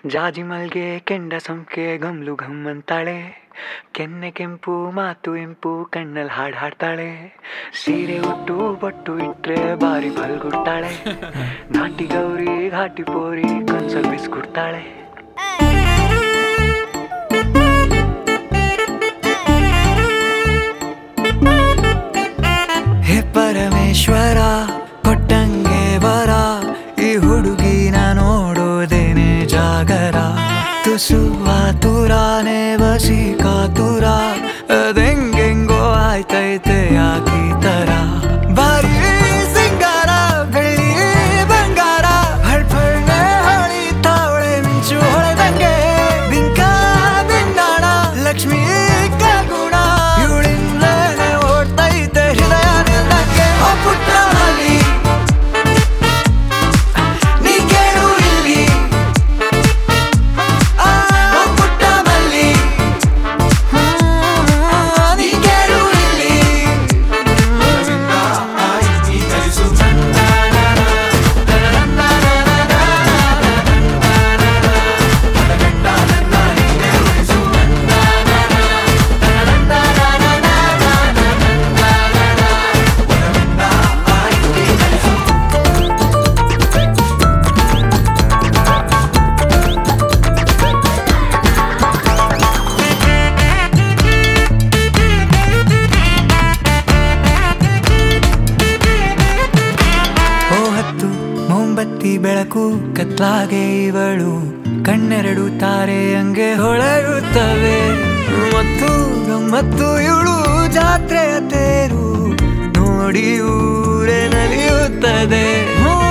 ಜಾಜಿ ಮಲ್ಗೆ ಕೆಂಡ ಸಂಕೆ ಗಮ್ಲು ಘಮ್ ಅಂತಾಳೆ ಕೆನ್ನೆ ಕೆಂಪು ಮಾತು ಇಂಪು ಕಣ್ಣಲ್ಲಿ ಹಾಡ್ ಹಾಡ್ತಾಳೆ ಸೀರೆ ಉಟ್ಟು ಬೊಟ್ಟು ಇಟ್ರೆ ಬಾರಿ ಬಲ್ಗುಡ್ತಾಳೆ ನಾಟಿ ಗೌರಿ ಘಾಟಿ ಪೋರಿ ಕನ್ಸಲ್ ಬಿಸ್ಗುಡ್ತಾಳೆ ಹೇ ಪರಮೇಶ್ವರ ಕೊಟ್ಟಂಗೆ ವರ ಈ ಹುಡುಗಿನ ನೋಡೋದೇನೆ ಜಾಗರ ತುಸು ಆತುರಾನೆ ಬಸಿ ಕಾತುರ ಅದೆಂಗೆಂಗೋ ಆಯ್ತೈತೆ ಯಾಕೀ ತರ ಬಾರಿ ಸಿಂಗಾರ ಬೆಳ್ಳಿ ಬಂಗಾರ ಹಳ್ಫಳ್ಳೆ ಹೊಳಿತಾವಳೆ ಮಿಂಚು ಹೊಳೆದಂಗೆ ಬಿಂಕ ಬಿಂಡಾಣ ಲಕ್ಷ್ಮೀ ಕಗುಣ ಇವಳಿಂದಲೇ ಓಡ್ತೈತೆ ಹೃದಯ ನಿಲ್ಲಕ್ಕೆ ಓ ಪುಟ್ಟಮಲ್ಲಿ ನೀ ಕೇಳು ಇಲ್ಲಿ ಆ, ಓ ಪುಟ್ಟಮಲ್ಲಿ ಹ್ಮ್, ನೀ ಕೇಳು ಇಲ್ಲಿ ಓ ಹತ್ತು ಮೊಂಬತ್ತಿ ಬೆಳಕು ಕತ್ಲಾಗೆ ಇವಳು ಕಣ್ಣೆರಡು ತಾರೆ ಹಂಗೆ ಹೊಳೆಯುತ್ತವೆ ಮತ್ತು ಗಮ್ಮತ್ತು ಇವಳು ಜಾತ್ರೆಯ ತೇರು ನೋಡಿ ಊರೇ ನಲಿಯುತ್ತದೆ ಹ್ಞೂ